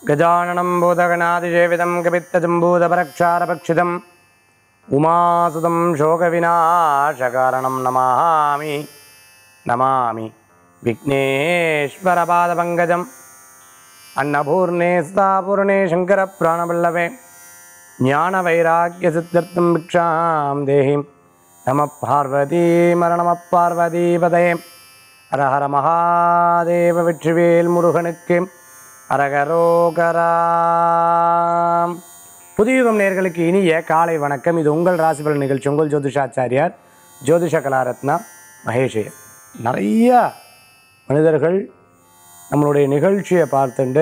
गजाननं भूतगणादिसेवितं कपित्तजम्बूतपरक्षारभक्षितम् उमासुतं शोकविनाशकारणं नमामि नमामि विघ्नेश्वरपादपङ्कजम् अन्नपूर्णे स्थापूर्णे शङ्करप्राणवल्लभे ज्ञानवैराग्यसिद्ध्यर्थं भिक्षां देहिं नमः पार्वतीमरणमः பார்வதிபதே ஹர ஹர மகாதேவ வெற்றிவேல் முருகனுக்கு அரகரோகராம் புதியுகம் நேர்களுக்கு இனிய காலை வணக்கம் இது உங்கள் ராசிபலன் நிகழ்ச்சி உங்கள் ஜோதிஷாச்சாரியார் ஜோதிஷ கலாரத்னா மகேஷையர் நிறைய மனிதர்கள் நம்மளுடைய நிகழ்ச்சியை பார்த்துண்டு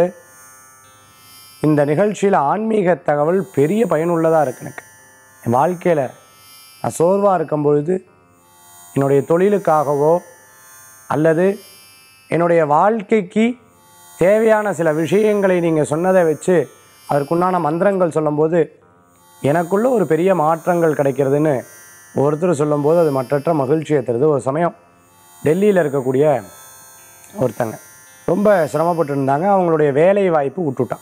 இந்த நிகழ்ச்சியில் ஆன்மீக தகவல் பெரிய பயனுள்ளதாக இருக்கு எனக்கு என் வாழ்க்கையில் நான் சோர்வாக இருக்கும் பொழுது என்னுடைய தொழிலுக்காகவோ அல்லது என்னுடைய வாழ்க்கைக்கு தேவையான சில விஷயங்களை நீங்கள் சொன்னதை வச்சு அதற்குண்டான மந்திரங்கள் சொல்லும்போது எனக்குள்ள ஒரு பெரிய மாற்றங்கள் கிடைக்கிறதுன்னு ஒருத்தர் சொல்லும்போது அது மற்றற்ற மகிழ்ச்சியை தருது ஒரு சமயம் டெல்லியில் இருக்கக்கூடிய ஒருத்தங்க ரொம்ப சிரமப்பட்டு இருந்தாங்க அவங்களுடைய வேலை வாய்ப்பு விட்டுட்டான்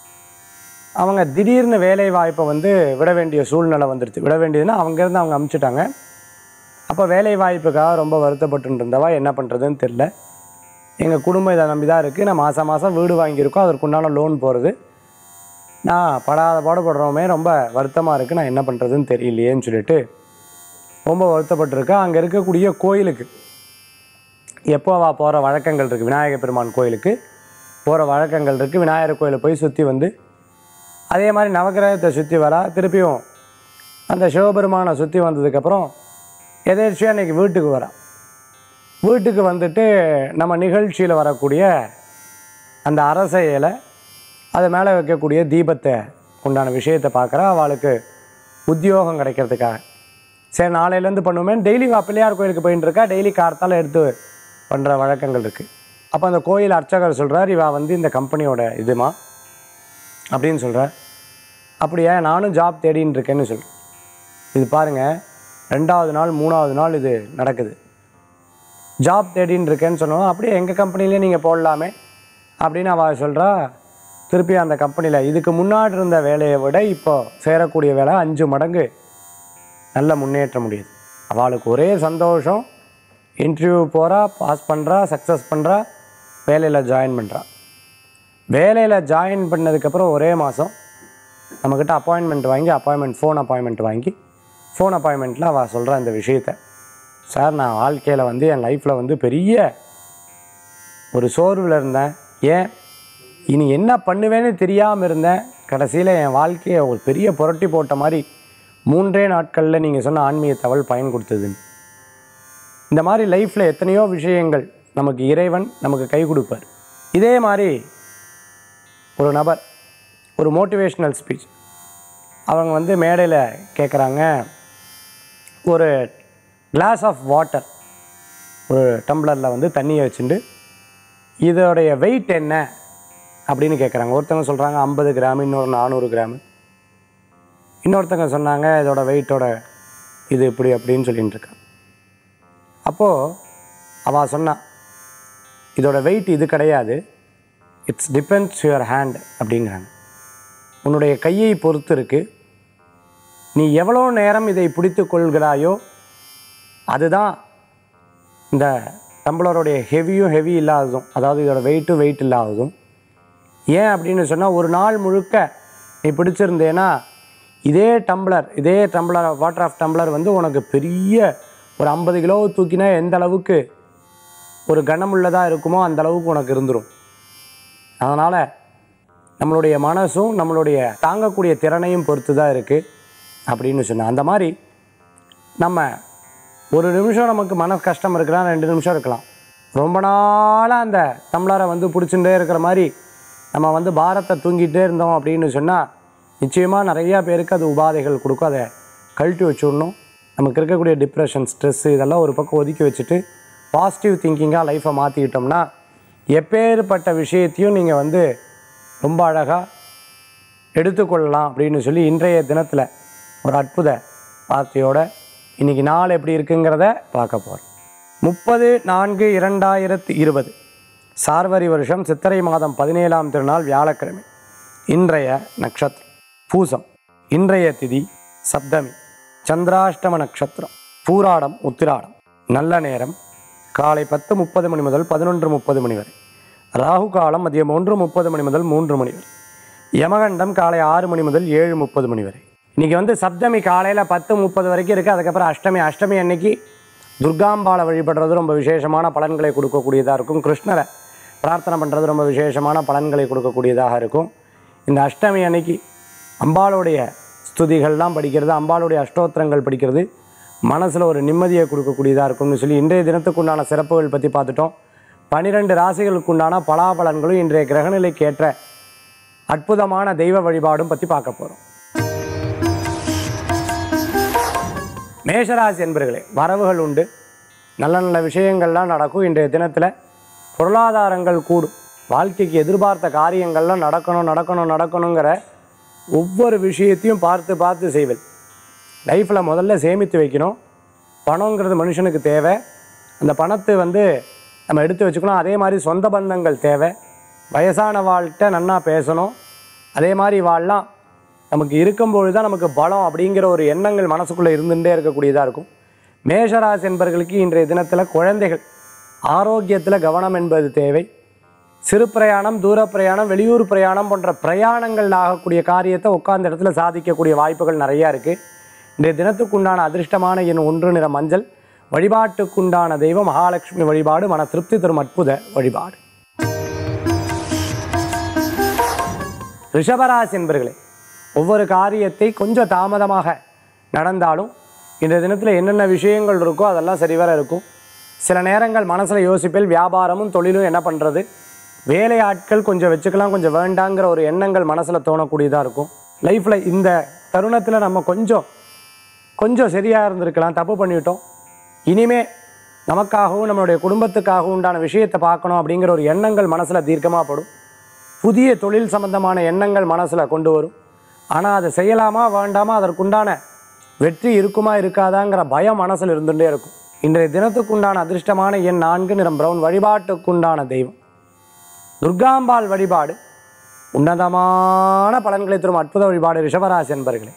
அவங்க திடீர்னு வேலை வாய்ப்பை வந்து விட வேண்டிய சூழ்நிலை வந்துடுச்சு விட வேண்டியதுன்னா அங்கேருந்து அவங்க அமுச்சிட்டாங்க அப்போ வேலை வாய்ப்புக்காக ரொம்ப வருத்தப்பட்டு இருந்தவா என்ன பண்ணுறதுன்னு தெரில எங்கள் குடும்பம் இதை நம்பி தான் இருக்குது நான் மாதம் மாதம் வீடு வாங்கியிருக்கோம் அதற்குண்டான லோன் போகிறது நான் படாத பாடுபடுறோமே ரொம்ப வருத்தமாக இருக்குது நான் என்ன பண்ணுறதுன்னு தெரியலையேன்னு சொல்லிட்டு ரொம்ப வருத்தப்பட்டிருக்கேன் அங்கே இருக்கக்கூடிய கோயிலுக்கு எப்போ வா போகிற வழக்கங்கள் இருக்குது விநாயகர் பெருமான் கோயிலுக்கு போகிற வழக்கங்கள் இருக்குது விநாயகர் கோயிலை போய் சுற்றி வந்து அதே மாதிரி நவக்கிரகத்தை சுற்றி வரா திருப்பியும் அந்த சிவபெருமானை சுற்றி வந்ததுக்கப்புறம் எதேர்ச்சியாக இன்றைக்கி வீட்டுக்கு வரா வீட்டுக்கு வந்துட்டு நம்ம நிகழ்ச்சியில் வரக்கூடிய அந்த அரச இலை அது மேலே வைக்கக்கூடிய தீபத்தை உண்டான விஷயத்தை பார்க்குறா அவளுக்கு உத்தியோகம் கிடைக்கிறதுக்காக சரி நாளையிலேருந்து பண்ணுவோமே டெய்லி பிள்ளையார் கோயிலுக்கு போயின்னு இருக்கா டெய்லி கார்த்தால எடுத்து பண்ணுற வழக்கங்கள் இருக்குது அப்போ அந்த கோயில் அர்ச்சகர் சொல்கிறார் இவா வந்து இந்த கம்பெனியோட இதுமா அப்படின்னு சொல்கிறார் அப்படியா நானும் ஜாப் தேடின்னு இருக்கேன்னு சொல்கிறேன் இது பாருங்கள் ரெண்டாவது நாள் மூணாவது நாள் இது நடக்குது ஜாப் தேடின்னு இருக்கேன்னு சொன்னோம் அப்படியே எங்கள் கம்பெனிலே நீங்கள் போடலாமே அப்படின்னு அவள் சொல்கிறா திருப்பி அந்த கம்பெனியில் இதுக்கு முன்னாடி இருந்த வேலையை விட இப்போ சேரக்கூடிய வேலை அஞ்சு மடங்கு நல்ல முன்னேற்ற முடியுது அவளுக்கு ஒரே சந்தோஷம் இன்டர்வியூ போகிறா பாஸ் பண்ணுறா சக்ஸஸ் பண்ணுறா வேலையில் ஜாயின் பண்ணுறா வேலையில் ஜாயின் பண்ணதுக்கப்புறம் ஒரே மாதம் நம்மக்கிட்ட அப்பாயின்மெண்ட் வாங்கி அப்பாயின்மெண்ட் ஃபோன் அப்பாயின்மெண்ட் வாங்கி ஃபோன் அப்பாயின்மெண்ட்டில் அவள் சொல்கிறா இந்த விஷயத்த சார் நான் வாழ்க்கையில் வந்து என் லைஃப்பில் வந்து பெரிய ஒரு சோர்வில் இருந்தேன் ஏன் இனி என்ன பண்ணுவேன்னு தெரியாமல் இருந்தேன் கடைசியில் என் வாழ்க்கையை ஒரு பெரிய புரட்டி போட்ட மாதிரி மூன்றே நாட்களில் நீங்கள் சொன்ன ஆன்மீக தகவல் பயன் கொடுத்ததுன்னு இந்த மாதிரி லைஃப்பில் எத்தனையோ விஷயங்கள் நமக்கு இறைவன் நமக்கு கை கொடுப்பார் இதே மாதிரி ஒரு நபர் ஒரு மோட்டிவேஷ்னல் ஸ்பீச் அவங்க வந்து மேடையில் கேட்குறாங்க ஒரு கிளாஸ் ஆஃப் வாட்டர் ஒரு டம்ளரில் வந்து தண்ணியை வச்சுட்டு இதோடைய வெயிட் என்ன அப்படின்னு கேட்குறாங்க ஒருத்தவங்க சொல்கிறாங்க ஐம்பது கிராம் இன்னொரு நானூறு கிராம் இன்னொருத்தங்க சொன்னாங்க இதோட வெயிட்டோட இது இப்படி அப்படின்னு சொல்லிட்டு இருக்காங்க அப்போது அவள் சொன்னா இதோட வெயிட் இது கிடையாது இட்ஸ் டிபெண்ட்ஸ் யுவர் ஹேண்ட் அப்படிங்கிறாங்க உன்னுடைய கையை பொறுத்து இருக்கு நீ எவ்வளோ நேரம் இதை பிடித்து கொள்கிறாயோ அதுதான் இந்த டம்ளருடைய ஹெவியும் ஹெவி இல்லாததும் அதாவது இதோட வெயிட்டும் வெயிட் இல்லாததும் ஏன் அப்படின்னு சொன்னால் ஒரு நாள் முழுக்க நீ பிடிச்சிருந்தேன்னா இதே டம்ளர் இதே டம்ளர் வாட்டர் ஆஃப் டம்ளர் வந்து உனக்கு பெரிய ஒரு ஐம்பது கிலோ தூக்கினா எந்த அளவுக்கு ஒரு கனமுள்ளதாக இருக்குமோ அந்த அளவுக்கு உனக்கு இருந்துடும் அதனால் நம்மளுடைய மனசும் நம்மளுடைய தாங்கக்கூடிய திறனையும் பொறுத்து தான் இருக்குது அப்படின்னு சொன்னேன் அந்த மாதிரி நம்ம ஒரு நிமிஷம் நமக்கு மன கஷ்டம் இருக்கலாம் ரெண்டு நிமிஷம் இருக்கலாம் ரொம்ப நாளாக அந்த டம்ளரை வந்து பிடிச்சுட்டே இருக்கிற மாதிரி நம்ம வந்து பாரத்தை தூங்கிட்டே இருந்தோம் அப்படின்னு சொன்னால் நிச்சயமாக நிறையா பேருக்கு அது உபாதைகள் கொடுக்கும் அதை கழட்டி வச்சுடணும் நமக்கு இருக்கக்கூடிய டிப்ரெஷன் ஸ்ட்ரெஸ்ஸு இதெல்லாம் ஒரு பக்கம் ஒதுக்கி வச்சுட்டு பாசிட்டிவ் திங்கிங்காக லைஃப்பை மாற்றிக்கிட்டோம்னா எப்பேற்பட்ட விஷயத்தையும் நீங்கள் வந்து ரொம்ப அழகாக எடுத்துக்கொள்ளலாம் அப்படின்னு சொல்லி இன்றைய தினத்தில் ஒரு அற்புத வார்த்தையோட இன்றைக்கி நாள் எப்படி இருக்குங்கிறத பார்க்க போகிறோம் முப்பது நான்கு இரண்டாயிரத்து இருபது சார்வரி வருஷம் சித்திரை மாதம் பதினேழாம் திருநாள் வியாழக்கிழமை இன்றைய நட்சத்திரம் பூசம் இன்றைய திதி சப்தமி சந்திராஷ்டம நட்சத்திரம் பூராடம் உத்திராடம் நல்ல நேரம் காலை பத்து முப்பது மணி முதல் பதினொன்று முப்பது மணி வரை ராகு காலம் மதியம் ஒன்று முப்பது மணி முதல் மூன்று மணி வரை யமகண்டம் காலை ஆறு மணி முதல் ஏழு முப்பது மணி வரை இன்றைக்கி வந்து சப்தமி காலையில் பத்து முப்பது வரைக்கும் இருக்குது அதுக்கப்புறம் அஷ்டமி அஷ்டமி அன்னைக்கு துர்காம்பாளை வழிபடுறது ரொம்ப விசேஷமான பலன்களை கொடுக்கக்கூடியதாக இருக்கும் கிருஷ்ணரை பிரார்த்தனை பண்ணுறது ரொம்ப விசேஷமான பலன்களை கொடுக்கக்கூடியதாக இருக்கும் இந்த அஷ்டமி அன்னைக்கு அம்பாளுடைய ஸ்துதிகள்லாம் படிக்கிறது அம்பாளுடைய அஷ்டோத்திரங்கள் படிக்கிறது மனசில் ஒரு நிம்மதியை கொடுக்கக்கூடியதாக இருக்கும்னு சொல்லி இன்றைய தினத்துக்குண்டான சிறப்புகள் பற்றி பார்த்துட்டோம் பனிரெண்டு ராசிகளுக்குண்டான பலாபலன்களும் இன்றைய கிரகநிலைக்கு ஏற்ற அற்புதமான தெய்வ வழிபாடும் பற்றி பார்க்க போகிறோம் மேஷராசி என்பர்களே வரவுகள் உண்டு நல்ல நல்ல விஷயங்கள்லாம் நடக்கும் இன்றைய தினத்தில் பொருளாதாரங்கள் கூடும் வாழ்க்கைக்கு எதிர்பார்த்த காரியங்கள்லாம் நடக்கணும் நடக்கணும் நடக்கணுங்கிற ஒவ்வொரு விஷயத்தையும் பார்த்து பார்த்து செய்வேன் லைஃப்பில் முதல்ல சேமித்து வைக்கணும் பணங்கிறது மனுஷனுக்கு தேவை அந்த பணத்தை வந்து நம்ம எடுத்து வச்சுக்கணும் அதே மாதிரி சொந்த பந்தங்கள் தேவை வயசான வாழ்கிட்ட நன்னா பேசணும் அதே மாதிரி வாழலாம் நமக்கு இருக்கும்பொழுது தான் நமக்கு பலம் அப்படிங்கிற ஒரு எண்ணங்கள் மனசுக்குள்ளே இருந்துகிட்டே இருக்கக்கூடியதாக இருக்கும் மேஷராசி என்பவர்களுக்கு இன்றைய தினத்தில் குழந்தைகள் ஆரோக்கியத்தில் கவனம் என்பது தேவை சிறு பிரயாணம் தூர பிரயாணம் வெளியூர் பிரயாணம் போன்ற பிரயாணங்கள் ஆகக்கூடிய காரியத்தை உட்கார்ந்த இடத்துல சாதிக்கக்கூடிய வாய்ப்புகள் நிறையா இருக்குது இன்றைய தினத்துக்குண்டான அதிர்ஷ்டமான எண் ஒன்று நிற மஞ்சள் வழிபாட்டுக்குண்டான தெய்வம் மகாலட்சுமி வழிபாடு மன திருப்தி தரும் அற்புத வழிபாடு ரிஷபராசி என்பர்களே ஒவ்வொரு காரியத்தை கொஞ்சம் தாமதமாக நடந்தாலும் இன்றைய தினத்தில் என்னென்ன விஷயங்கள் இருக்கோ அதெல்லாம் சரிவர இருக்கும் சில நேரங்கள் மனசில் யோசிப்பில் வியாபாரமும் தொழிலும் என்ன பண்ணுறது வேலை ஆட்கள் கொஞ்சம் வச்சுக்கலாம் கொஞ்சம் வேண்டாங்கிற ஒரு எண்ணங்கள் மனசில் தோணக்கூடியதாக இருக்கும் லைஃப்பில் இந்த தருணத்தில் நம்ம கொஞ்சம் கொஞ்சம் சரியாக இருந்திருக்கலாம் தப்பு பண்ணிவிட்டோம் இனிமே நமக்காகவும் நம்மளுடைய குடும்பத்துக்காகவும் உண்டான விஷயத்தை பார்க்கணும் அப்படிங்கிற ஒரு எண்ணங்கள் மனசில் தீர்க்கமாக படும் புதிய தொழில் சம்பந்தமான எண்ணங்கள் மனசில் கொண்டு வரும் ஆனால் அதை செய்யலாமா வேண்டாமா அதற்குண்டான வெற்றி இருக்குமா இருக்காதாங்கிற பயம் மனசில் இருந்துகிட்டே இருக்கும் இன்றைய தினத்துக்குண்டான அதிர்ஷ்டமான எண் நான்கு நிறம் பிரவுன் வழிபாட்டுக்குண்டான தெய்வம் துர்காம்பாள் வழிபாடு உன்னதமான பலன்களை தரும் அற்புத வழிபாடு ரிஷபராசி என்பர்களே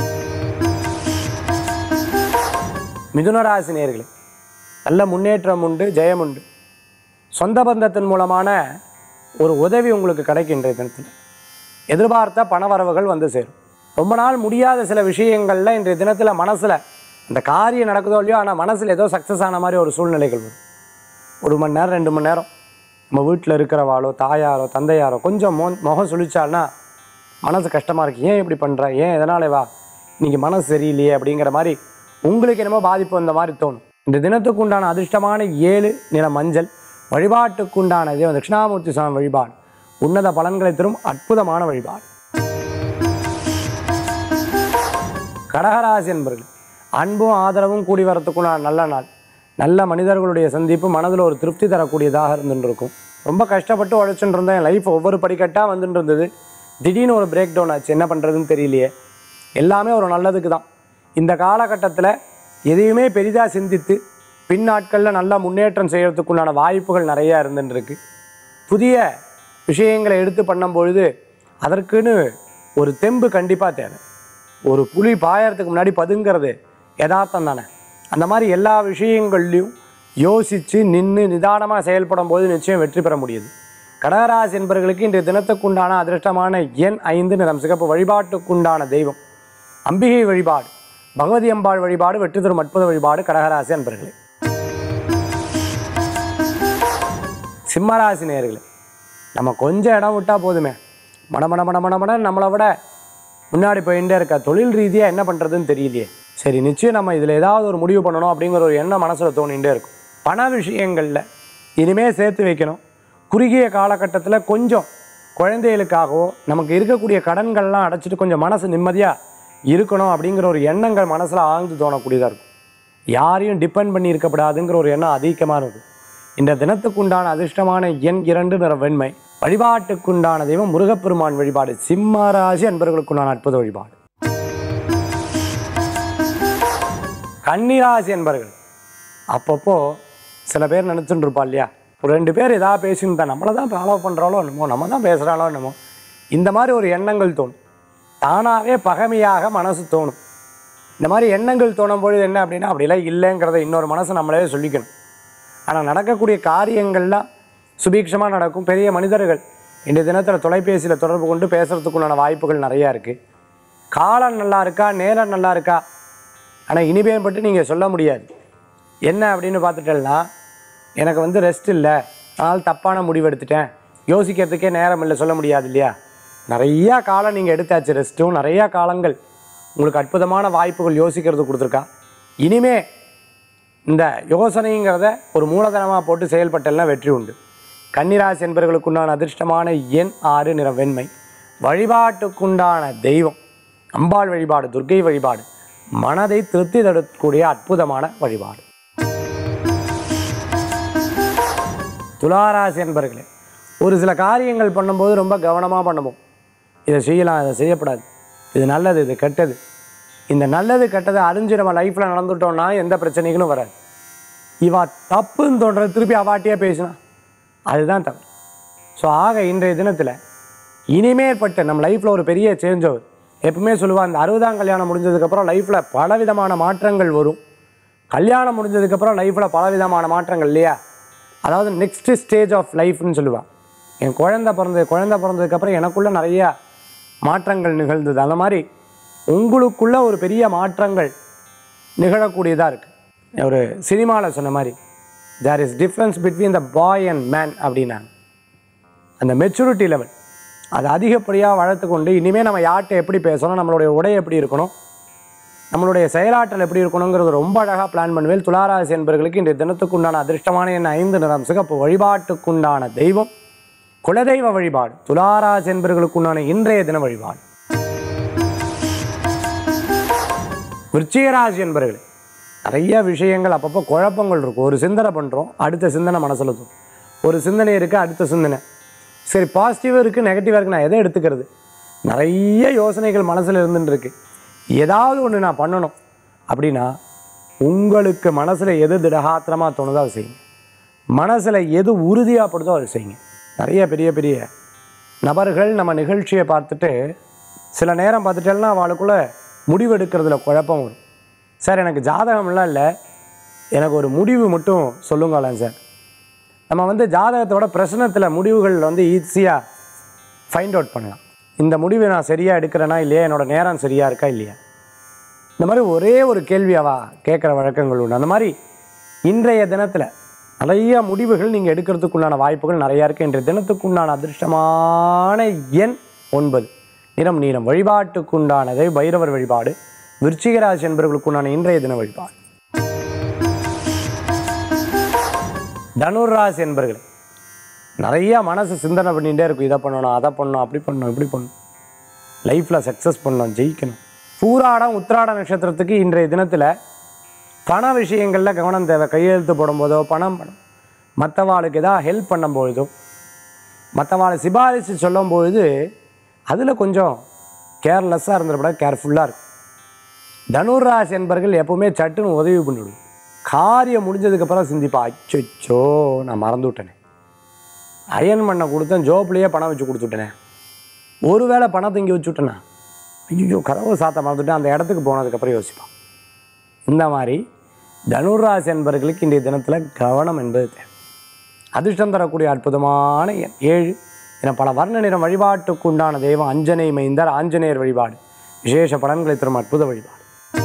மிதுனராசி நேர்களே நல்ல முன்னேற்றம் உண்டு ஜெயம் உண்டு சொந்த பந்தத்தின் மூலமான ஒரு உதவி உங்களுக்கு கிடைக்கும் இன்றைய தினத்தில் எதிர்பார்த்த பணவரவுகள் வந்து சேரும் ரொம்ப நாள் முடியாத சில விஷயங்களில் இன்றைய தினத்தில் மனசில் அந்த காரியம் நடக்குதோ இல்லையோ ஆனால் மனசில் ஏதோ சக்ஸஸ் ஆன மாதிரி ஒரு சூழ்நிலைகள் வரும் ஒரு மணி நேரம் ரெண்டு மணி நேரம் நம்ம வீட்டில் இருக்கிறவாளோ தாயாரோ தந்தையாரோ கொஞ்சம் மோ முகம் சுழிச்சால்னா மனசு கஷ்டமாக இருக்கு ஏன் இப்படி பண்ணுற ஏன் எதனால வா இன்னைக்கு மனசு சரியில்லையே அப்படிங்கிற மாதிரி உங்களுக்கு என்னமோ பாதிப்பு வந்த மாதிரி தோணும் இந்த தினத்துக்கு உண்டான அதிர்ஷ்டமான ஏழு நிற மஞ்சள் வழிபாட்டுக்குண்டான தேவ தட்சிணாமூர்த்தி சுவாமி வழிபாடு உன்னத பலன்களை தரும் அற்புதமான வழிபாடு கடகராசி என்பர்கள் அன்பும் ஆதரவும் கூடி வரத்துக்குண்டான நல்ல நாள் நல்ல மனிதர்களுடைய சந்திப்பு மனதில் ஒரு திருப்தி தரக்கூடியதாக இருந்துட்டு இருக்கும் ரொம்ப கஷ்டப்பட்டு உழைச்சுட்டு இருந்தேன் என் லைஃப் ஒவ்வொரு படிக்கட்டாக வந்துட்டு இருந்தது திடீர்னு ஒரு பிரேக் டவுன் ஆச்சு என்ன பண்ணுறதுன்னு தெரியலையே எல்லாமே ஒரு நல்லதுக்கு தான் இந்த காலகட்டத்தில் எதையுமே பெரிதாக சிந்தித்து பின் நாட்களில் நல்லா முன்னேற்றம் செய்கிறதுக்குண்டான வாய்ப்புகள் நிறையா இருந்துட்டு இருக்கு புதிய விஷயங்களை எடுத்து பண்ணும்பொழுது அதற்குன்னு ஒரு தெம்பு கண்டிப்பாக தேவை ஒரு புலி பாயறதுக்கு முன்னாடி பதுங்கிறது யதார்த்தம் தானே அந்த மாதிரி எல்லா விஷயங்கள்லையும் யோசித்து நின்று நிதானமாக செயல்படும் போது நிச்சயம் வெற்றி பெற முடியுது கடகராசி என்பவர்களுக்கு இன்றைய தினத்துக்குண்டான அதிர்ஷ்டமான எண் ஐந்து நிறம் சிகப்பு வழிபாட்டுக்குண்டான தெய்வம் அம்பிகை வழிபாடு பகவதி அம்பாள் வழிபாடு வெற்றி தரும் அற்புத வழிபாடு கடகராசி அன்பர்களே சிம்மராசி நேயர்களே நம்ம கொஞ்சம் இடம் விட்டால் போதுமே மட மட மட மட மட நம்மளை விட முன்னாடி போயிட்டே இருக்க தொழில் ரீதியாக என்ன பண்ணுறதுன்னு தெரியலையே சரி நிச்சயம் நம்ம இதில் ஏதாவது ஒரு முடிவு பண்ணணும் அப்படிங்கிற ஒரு எண்ணம் மனசில் தோணிகிட்டே இருக்கும் பண விஷயங்களில் இனிமே சேர்த்து வைக்கணும் குறுகிய காலகட்டத்தில் கொஞ்சம் குழந்தைகளுக்காகவோ நமக்கு இருக்கக்கூடிய கடன்கள்லாம் அடைச்சிட்டு கொஞ்சம் மனசு நிம்மதியாக இருக்கணும் அப்படிங்கிற ஒரு எண்ணங்கள் மனசில் ஆழ்ந்து தோணக்கூடியதாக இருக்கும் யாரையும் டிபெண்ட் பண்ணி இருக்கக்கூடாதுங்கிற ஒரு எண்ணம் அதிகமாக இருக்கும் இந்த தினத்துக்குண்டான அதிர்ஷ்டமான எண் இரண்டு நிற வெண்மை வழிபாட்டுக்குண்டான தெய்வம் முருகப்பெருமான் வழிபாடு சிம்மராசி அன்பர்களுக்குண்டான அற்புத வழிபாடு கன்னிராசி என்பர்கள் அப்பப்போ சில பேர் நினச்சிட்டு இருப்பா இல்லையா ஒரு ரெண்டு பேர் ஏதாவது பேசியிருந்தா நம்மளை தான் ஃபாலோ பண்ணுறாலோ என்னமோ நம்ம தான் பேசுகிறாலோ என்னமோ இந்த மாதிரி ஒரு எண்ணங்கள் தோணும் தானாகவே பகைமையாக மனசு தோணும் இந்த மாதிரி எண்ணங்கள் தோணும் பொழுது என்ன அப்படின்னா அப்படிலாம் இல்லைங்கிறத இன்னொரு மனசு நம்மளே சொல்லிக்கணும் ஆனால் நடக்கக்கூடிய காரியங்கள்லாம் சுபீட்சமாக நடக்கும் பெரிய மனிதர்கள் இன்றைய தினத்தில் தொலைபேசியில் தொடர்பு கொண்டு பேசுகிறதுக்குண்டான வாய்ப்புகள் நிறையா இருக்குது காலம் நல்லா இருக்கா நேரம் நல்லா இருக்கா ஆனால் இனிமேல் பட்டு நீங்கள் சொல்ல முடியாது என்ன அப்படின்னு பார்த்துட்டேன்னா எனக்கு வந்து ரெஸ்ட் இல்லை அதனால் தப்பான முடிவு எடுத்துட்டேன் யோசிக்கிறதுக்கே நேரம் இல்லை சொல்ல முடியாது இல்லையா நிறையா காலம் நீங்கள் எடுத்தாச்சு ரெஸ்ட்டும் நிறையா காலங்கள் உங்களுக்கு அற்புதமான வாய்ப்புகள் யோசிக்கிறது கொடுத்துருக்கா இனிமே இந்த யோசனைங்கிறத ஒரு மூலதனமாக போட்டு செயல்பட்டெல்லாம் வெற்றி உண்டு கன்னிராசி என்பவர்களுக்குண்டான அதிர்ஷ்டமான எண் ஆறு நிற வெண்மை வழிபாட்டுக்குண்டான தெய்வம் அம்பாள் வழிபாடு துர்க்கை வழிபாடு மனதை திருப்தி தரக்கூடிய அற்புதமான வழிபாடு துளாராசி என்பர்களே ஒரு சில காரியங்கள் பண்ணும்போது ரொம்ப கவனமாக பண்ணுவோம் இதை செய்யலாம் இதை செய்யக்கூடாது இது நல்லது இது கெட்டது இந்த நல்லது கெட்டது அறிஞ்சு நம்ம லைஃப்பில் நடந்துட்டோம்னா எந்த பிரச்சனைகளும் வராது இவா தப்புன்னு தோன்றது திருப்பி அவாட்டியே பேசினா அதுதான் தப்பு ஸோ ஆக இன்றைய தினத்தில் இனிமேற்பட்ட நம்ம லைஃப்பில் ஒரு பெரிய சேஞ்ச் ஆகுது எப்பவுமே சொல்லுவா அந்த அறுபதாம் கல்யாணம் முடிஞ்சதுக்கப்புறம் லைஃப்பில் பலவிதமான மாற்றங்கள் வரும் கல்யாணம் முடிஞ்சதுக்கப்புறம் லைஃப்பில் பலவிதமான மாற்றங்கள் இல்லையா அதாவது நெக்ஸ்ட் ஸ்டேஜ் ஆஃப் லைஃப்னு சொல்லுவாள் என் குழந்தை பிறந்தது குழந்தை பிறந்ததுக்கப்புறம் எனக்குள்ளே நிறையா மாற்றங்கள் நிகழ்ந்தது அந்த மாதிரி உங்களுக்குள்ள ஒரு பெரிய மாற்றங்கள் நிகழக்கூடியதாக இருக்குது ஒரு சினிமாவில் சொன்ன மாதிரி there is difference between the boy and man அப்படின்னாங்க அந்த மெச்சூரிட்டி லெவல் அது அதிகப்படியாக வளர்த்து கொண்டு இனிமேல் நம்ம யார்கிட்ட எப்படி பேசணும் நம்மளுடைய உடை எப்படி இருக்கணும் நம்மளுடைய செயலாற்றல் எப்படி இருக்கணுங்கிறது ரொம்ப அழகாக பிளான் பண்ணுவேன் துளாராசி என்பவர்களுக்கு இன்றைய தினத்துக்குண்டான அதிர்ஷ்டமான என் ஐந்து நிறம் சிகப்பு வழிபாட்டுக்குண்டான தெய்வம் குலதெய்வ வழிபாடு துளாராசி என்பவர்களுக்குண்டான இன்றைய தின வழிபாடு விருச்சிகராசி என்பவர்களே நிறைய விஷயங்கள் அப்பப்போ குழப்பங்கள் இருக்கும் ஒரு சிந்தனை பண்ணுறோம் அடுத்த சிந்தனை மனசில் தோணும் ஒரு சிந்தனை இருக்குது அடுத்த சிந்தனை சரி பாசிட்டிவாக இருக்குது நெகட்டிவாக இருக்குது நான் எதை எடுத்துக்கிறது நிறைய யோசனைகள் மனசில் இருந்துட்டு இருக்கு ஏதாவது ஒன்று நான் பண்ணணும் அப்படின்னா உங்களுக்கு மனசில் எது திடகாத்திரமாக தோணுதோ அதை செய்யுங்க மனசில் எது உறுதியாகப்படுதோ அதை செய்யுங்க நிறைய பெரிய பெரிய நபர்கள் நம்ம நிகழ்ச்சியை பார்த்துட்டு சில நேரம் பார்த்துட்டேன்னா அவளுக்குள்ள முடிவெடுக்கிறதுல குழப்பம் வரும் சார் எனக்கு ஜாதகம்லாம் இல்லை எனக்கு ஒரு முடிவு மட்டும் சொல்லுங்களேன் சார் நம்ம வந்து ஜாதகத்தோட பிரச்சனத்தில் முடிவுகள் வந்து ஈஸியாக ஃபைண்ட் அவுட் பண்ணலாம் இந்த முடிவை நான் சரியாக எடுக்கிறேனா இல்லையா என்னோட நேரம் சரியாக இருக்கா இல்லையா இந்த மாதிரி ஒரே ஒரு கேள்வியாவா கேட்குற வழக்கங்கள் உண்டு அந்த மாதிரி இன்றைய தினத்தில் நிறைய முடிவுகள் நீங்கள் எடுக்கிறதுக்குண்டான வாய்ப்புகள் நிறையா இருக்குது இன்றைய தினத்துக்குண்டான அதிர்ஷ்டமான எண் ஒன்பது நிறம் நீளம் வழிபாட்டுக்குண்டானதை பைரவர் வழிபாடு விருச்சிகராசி என்பவர்களுக்குண்டான இன்றைய தின வழிபாடு தனுர்ராசி என்பர்களே நிறைய மனசு சிந்தனை பண்ணிகிட்டே இருக்கும் இதை பண்ணணும் அதை பண்ணணும் அப்படி பண்ணணும் இப்படி பண்ணணும் லைஃப்பில் சக்ஸஸ் பண்ணணும் ஜெயிக்கணும் பூராடம் உத்திராட நட்சத்திரத்துக்கு இன்றைய தினத்தில் பண விஷயங்களில் கவனம் தேவை கையெழுத்து போடும்போதோ பணம் பணம் மற்றவாளுக்கு ஏதாவது ஹெல்ப் பண்ணும்பொழுதோ மற்றவாளை சிபாரிசு சொல்லும்பொழுது அதில் கொஞ்சம் கேர்லெஸ்ஸாக இருந்துடக்கூட கேர்ஃபுல்லாக இருக்கும் தனுராசி என்பர்கள் எப்பவுமே சட்டுன்னு உதவி பண்ணிவிடும் காரியம் முடிஞ்சதுக்கப்புறம் சிந்திப்பா அச்சோ நான் மறந்து விட்டேனே அயன் பண்ண கொடுத்தேன் ஜோப்லேயே பணம் வச்சு கொடுத்துட்டேனே ஒருவேளை பணத்தை இங்கே வச்சு விட்டேனா ஐயோ கதவை சாத்த மறந்துட்டேன் அந்த இடத்துக்கு போனதுக்கப்புறம் யோசிப்பான் இந்த மாதிரி தனுராசி என்பவர்களுக்கு இன்றைய தினத்தில் கவனம் என்பது தேவை அதிர்ஷ்டம் தரக்கூடிய அற்புதமான எண் ஏழு என பல வர்ண நிறம் வழிபாட்டுக்கு உண்டான தெய்வம் அஞ்சனை மைந்தர் ஆஞ்சநேயர் வழிபாடு விசேஷ பலன்களை தரும் அற்புத வழிபாடு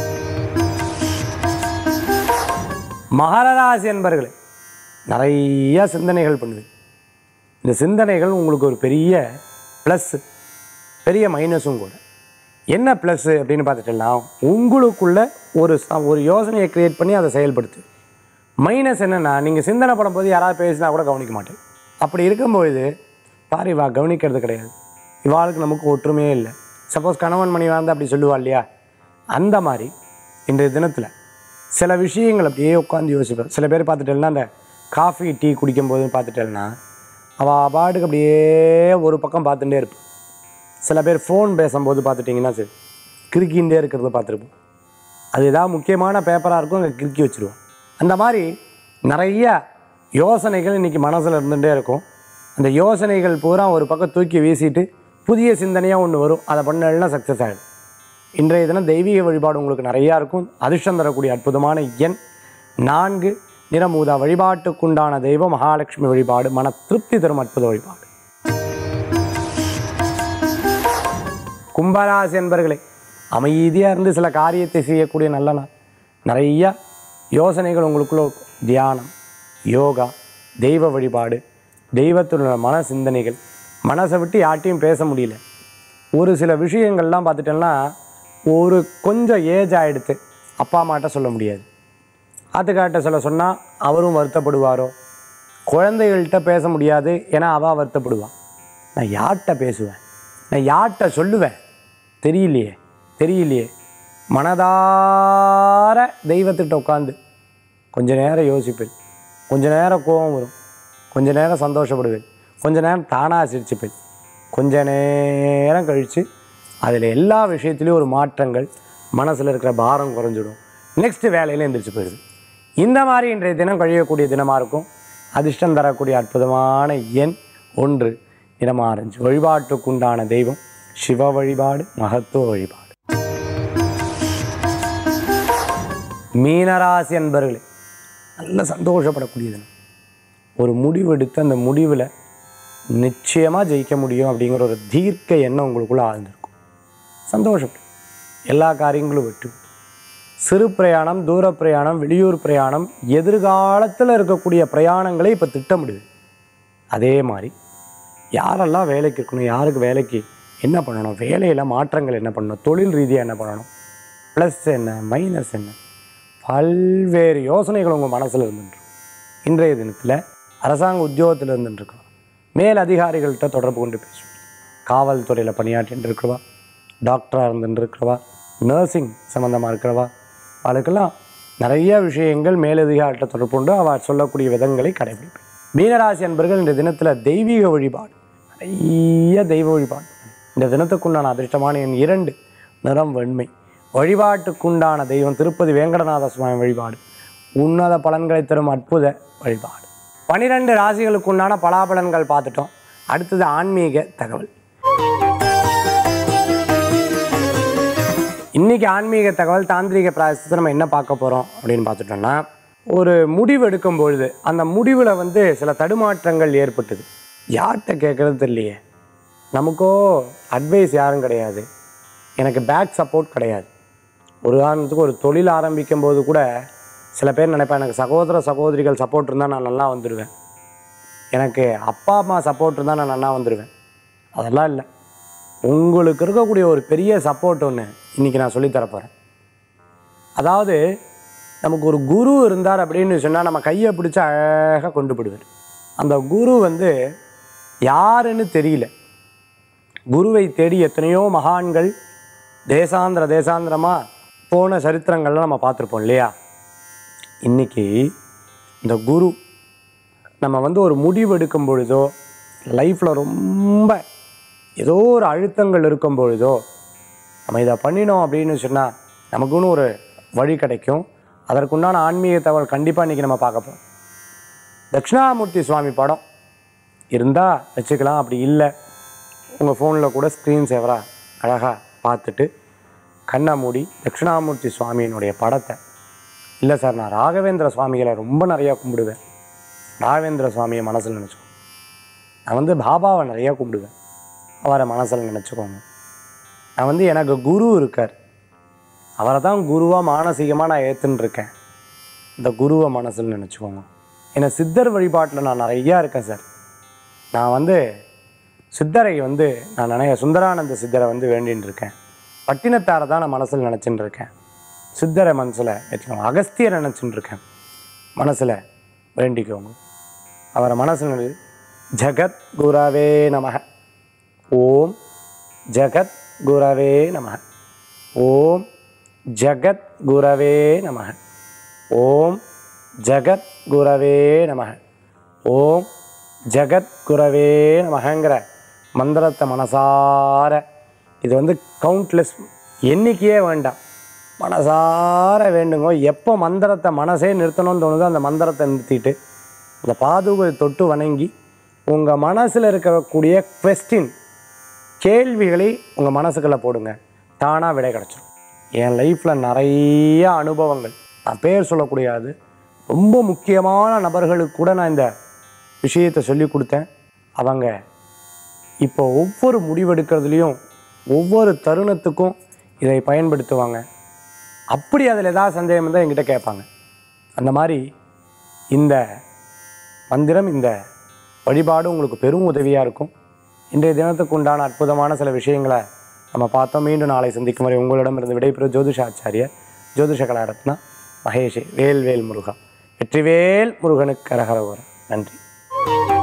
மகரராசி என்பர்களே நிறைய சிந்தனைகள் பண்ணுது இந்த சிந்தனைகள் உங்களுக்கு ஒரு பெரிய ப்ளஸ் பெரிய மைனஸும் கூட என்ன ப்ளஸ்ஸு அப்படின்னு பார்த்துட்டோம்னா உங்களுக்குள்ள ஒரு ச- ஒரு யோசனையை க்ரியேட் பண்ணி அதை செயல்படுத்து மைனஸ் என்னென்னா நீங்கள் சிந்தனை பண்ணும்போது யாராவது பேசினா கூட கவனிக்க மாட்டேன் அப்படி இருக்கும்பொழுது பாரு இவா கவனிக்கிறது கிடையாது இவாளுக்கு நமக்கு ஒற்றுமையே இல்லை சப்போஸ் கணவன் மணி வந்து அப்படி சொல்லுவா இல்லையா அந்த மாதிரி இன்றைய தினத்தில் சில விஷயங்கள் அப்படியே உட்காந்து யோசிப்பேன் சில பேர் பார்த்துட்டேன்னா அந்த காஃபி டீ குடிக்கும்போது பார்த்துட்டேன்னா அவள் பாட்டுக்கு அப்படியே ஒரு பக்கம் பார்த்துட்டே இருப்பேன் சில பேர் ஃபோன் பேசும்போது பார்த்துட்டிங்கன்னா சரி கிறுக்கின்றே இருக்கிறத பார்த்துருப்போம் அது ஏதாவது முக்கியமான பேப்பராக இருக்கும் அங்கே கிறுக்கி வச்சுருவோம் அந்த மாதிரி நிறைய யோசனைகள் இன்றைக்கி மனசில் இருந்துகிட்டே இருக்கும் அந்த யோசனைகள் பூரா ஒரு பக்கம் தூக்கி வீசிட்டு புதிய சிந்தனையாக ஒன்று வரும் அதை பண்ணலைன்னா சக்ஸஸ் ஆகிடும் இன்றைய தினம் தெய்வீக வழிபாடு உங்களுக்கு நிறையா இருக்கும் அதிர்ஷ்டம் தரக்கூடிய அற்புதமான எண் நான்கு நிறமூதா வழிபாட்டுக்குண்டான தெய்வம் மகாலட்சுமி வழிபாடு மன திருப்தி தரும் அற்புத வழிபாடு கும்பராசி என்பர்களே அமைதியாக இருந்து சில காரியத்தை செய்யக்கூடிய நல்ல நாள் நிறைய யோசனைகள் உங்களுக்குள்ள இருக்கும் தியானம் யோகா தெய்வ வழிபாடு தெய்வத்தினோட மன சிந்தனைகள் மனசை விட்டு யார்ட்டையும் பேச முடியல ஒரு சில விஷயங்கள்லாம் பார்த்துட்டோம்னா ஒரு கொஞ்சம் ஏஜ் ஆகிடுத்து அப்பா அம்மாட்ட சொல்ல முடியாது ஆத்துக்கார்ட்ட சொல்ல சொன்னால் அவரும் வருத்தப்படுவாரோ குழந்தைகள்கிட்ட பேச முடியாது ஏன்னா அவள் வருத்தப்படுவாள் நான் யார்கிட்ட பேசுவேன் நான் யார்கிட்ட சொல்லுவேன் தெரியலையே தெரியலையே மனதார தெய்வத்திட்ட உட்காந்து கொஞ்ச நேரம் யோசிப்பேன் கொஞ்ச நேரம் கோபம் வரும் கொஞ்ச நேரம் சந்தோஷப்படுவேன் கொஞ்ச நேரம் தானாக சிரிச்சுப்பேன் கொஞ்ச நேரம் கழித்து அதில் எல்லா விஷயத்துலேயும் ஒரு மாற்றங்கள் மனசில் இருக்கிற பாரம் குறைஞ்சிடும் நெக்ஸ்ட் வேலையில் எந்திரிச்சு போயிடுது இந்த மாதிரி இன்றைய தினம் கழியக்கூடிய தினமாக இருக்கும் அதிர்ஷ்டம் தரக்கூடிய அற்புதமான எண் ஒன்று நிறம் ஆரஞ்சு வழிபாட்டுக்குண்டான தெய்வம் சிவ வழிபாடு மகத்துவ வழிபாடு மீனராசி அன்பர்களே நல்ல சந்தோஷப்படக்கூடிய தினம் ஒரு முடிவு எடுத்து அந்த முடிவில் நிச்சயமாக ஜெயிக்க முடியும் அப்படிங்கிற ஒரு தீர்க்க எண்ணம் உங்களுக்குள்ளே ஆழ்ந்திருக்கும் சந்தோஷப்படும் எல்லா காரியங்களும் விட்டு சிறு பிரயாணம் தூர பிரயாணம் வெளியூர் பிரயாணம் எதிர்காலத்தில் இருக்கக்கூடிய பிரயாணங்களை இப்போ திட்டமிடுது அதே மாதிரி யாரெல்லாம் வேலைக்கு இருக்கணும் யாருக்கு வேலைக்கு என்ன பண்ணணும் வேலையில் மாற்றங்கள் என்ன பண்ணணும் தொழில் ரீதியாக என்ன பண்ணணும் ப்ளஸ் என்ன மைனஸ் என்ன பல்வேறு யோசனைகள் உங்கள் மனசில் இருந்துட்டு இன்றைய தினத்தில் அரசாங்க உத்தியோகத்தில் இருந்துட்டுருக்கோம் மேல் அதிகாரிகள்கிட்ட தொடர்பு கொண்டு பேசுவோம் காவல்துறையில் பணியாற்றிட்டு இருக்கிறவா டாக்டராக இருந்துட்டு இருக்கிறவா நர்சிங் சம்மந்தமாக இருக்கிறவா அவளுக்கெல்லாம் நிறைய விஷயங்கள் மேலதிகாரிட்ட தொடர்பு கொண்டு அவள் சொல்லக்கூடிய விதங்களை கடைபிடிப்பேன் மீனராசி அன்பர்கள் இந்த தினத்தில் தெய்வீக வழிபாடு நிறைய தெய்வ வழிபாடு இந்த தினத்துக்குண்டான அதிர்ஷ்டமான எண் இரண்டு நிறம் வெண்மை வழிபாட்டுக்குண்டான தெய்வம் திருப்பதி வேங்கடநாத சுவாமி வழிபாடு உன்னத பலன்களை தரும் அற்புத வழிபாடு பனிரெண்டு ராசிகளுக்குண்டான பலாபலன்கள் பார்த்துட்டோம் அடுத்தது ஆன்மீக தகவல் இன்னைக்கு ஆன்மீக தகவல் தாந்திரிக பிராயசத்தை நம்ம என்ன பார்க்க போகிறோம் அப்படின்னு பார்த்துட்டோம்னா ஒரு முடிவு எடுக்கும் பொழுது அந்த முடிவில் வந்து சில தடுமாற்றங்கள் ஏற்பட்டது யார்கிட்ட கேட்குறது தெரியலையே நமக்கோ அட்வைஸ் யாரும் கிடையாது எனக்கு பேக் சப்போர்ட் கிடையாது ஒரு உதாரணத்துக்கு ஒரு தொழில் ஆரம்பிக்கும் போது கூட சில பேர் நினைப்பேன் எனக்கு சகோதர சகோதரிகள் சப்போர்ட் இருந்தால் நான் நல்லா வந்துடுவேன் எனக்கு அப்பா அம்மா சப்போர்ட் இருந்தால் நான் நல்லா வந்துடுவேன் அதெல்லாம் இல்லை உங்களுக்கு இருக்கக்கூடிய ஒரு பெரிய சப்போர்ட் ஒன்று இன்றைக்கி நான் சொல்லித் தரப் போகிறேன் அதாவது நமக்கு ஒரு குரு இருந்தார் அப்படின்னு சொன்னால் நம்ம கையை பிடிச்சி அழகாக கொண்டு போடுவார் அந்த குரு வந்து யாருன்னு தெரியல குருவை தேடி எத்தனையோ மகான்கள் தேசாந்திர தேசாந்திரமாக போன சரித்திரங்கள்லாம் நம்ம பார்த்துருப்போம் இல்லையா இன்றைக்கி இந்த குரு நம்ம வந்து ஒரு முடிவு எடுக்கும் பொழுதோ லைஃப்பில் ரொம்ப ஏதோ ஒரு அழுத்தங்கள் இருக்கும் பொழுதோ நம்ம இதை பண்ணினோம் அப்படின்னு சொன்னால் நமக்குன்னு ஒரு வழி கிடைக்கும் அதற்குண்டான ஆன்மீக தகவல் கண்டிப்பாக இன்றைக்கி நம்ம பார்க்க போகிறோம் தட்சிணாமூர்த்தி சுவாமி படம் இருந்தால் வச்சுக்கலாம் அப்படி இல்லை உங்கள் ஃபோனில் கூட ஸ்க்ரீன் சேவராக அழகாக பார்த்துட்டு கண்ணை மூடி தட்சிணாமூர்த்தி சுவாமியினுடைய படத்தை இல்லை சார் நான் ராகவேந்திர சுவாமிகளை ரொம்ப நிறையா கும்பிடுவேன் ராகவேந்திர சுவாமியை மனசில் நினச்சிக்கோ நான் வந்து பாபாவை நிறையா கும்பிடுவேன் அவரை மனசில் நினச்சிக்கோங்க நான் வந்து எனக்கு குரு இருக்கார் அவரை தான் குருவாக மானசீகமாக நான் ஏற்றுன்னு இருக்கேன் இந்த குருவை மனசில் நினச்சிக்கோங்க ஏன்னா சித்தர் வழிபாட்டில் நான் நிறையா இருக்கேன் சார் நான் வந்து சித்தரை வந்து நான் நினைய சுந்தரானந்த சித்தரை வந்து வேண்டின்னு இருக்கேன் பட்டினத்தாரை தான் நான் மனசில் நினச்சின்னு இருக்கேன் சித்தரை மனசில் வச்சுக்கோங்க அகஸ்தியரை நினச்சின்னு இருக்கேன் மனசில் வேண்டிக்கோங்க அவரை மனசில் நினை ஜகத் குரவே நமக ஓம் ஜகத் குரவே நமக ஓம் ஜகத் குரவே நமக ஓம் ஜகத் குரவே நமக ஓம் ஜகத் குரவே நமகங்கிற மந்திரத்தை மனசார இது வந்து கவுண்ட்லெஸ் எண்ணிக்கையே வேண்டாம் மனசார வேண்டுங்க எப்போ மந்திரத்தை மனசே நிறுத்தணும்னு தோணுதோ அந்த மந்திரத்தை நிறுத்திட்டு அந்த பாதுகை தொட்டு வணங்கி உங்கள் மனசில் இருக்கக்கூடிய கொஸ்டின் கேள்விகளை உங்கள் மனசுக்குள்ளே போடுங்க தானாக விடை கிடச்சிரும் என் லைஃப்பில் நிறைய அனுபவங்கள் நான் பேர் சொல்லக்கூடியது ரொம்ப முக்கியமான நபர்களுக்கு கூட நான் இந்த விஷயத்தை சொல்லி கொடுத்தேன் அவங்க இப்போ ஒவ்வொரு முடிவெடுக்கிறதுலையும் ஒவ்வொரு தருணத்துக்கும் இதை பயன்படுத்துவாங்க அப்படி அதில் ஏதாவது சந்தேகம் இருந்தால் என்கிட்ட கேட்பாங்க அந்த மாதிரி இந்த மந்திரம் இந்த வழிபாடு உங்களுக்கு பெரும் உதவியாக இருக்கும் இன்றைய தினத்துக்கு உண்டான அற்புதமான சில விஷயங்களை நம்ம பார்த்தோம் மீண்டும் நாளை சந்திக்கும் வரை உங்களிடமிருந்து விடைபெறும் ஜோதிஷாச்சாரியர் ஜோதிஷ கலாரத்னா மகேஷே வேல்வேல் முருகா வெற்றிவேல் முருகனுக்கு கரகரவரம் நன்றி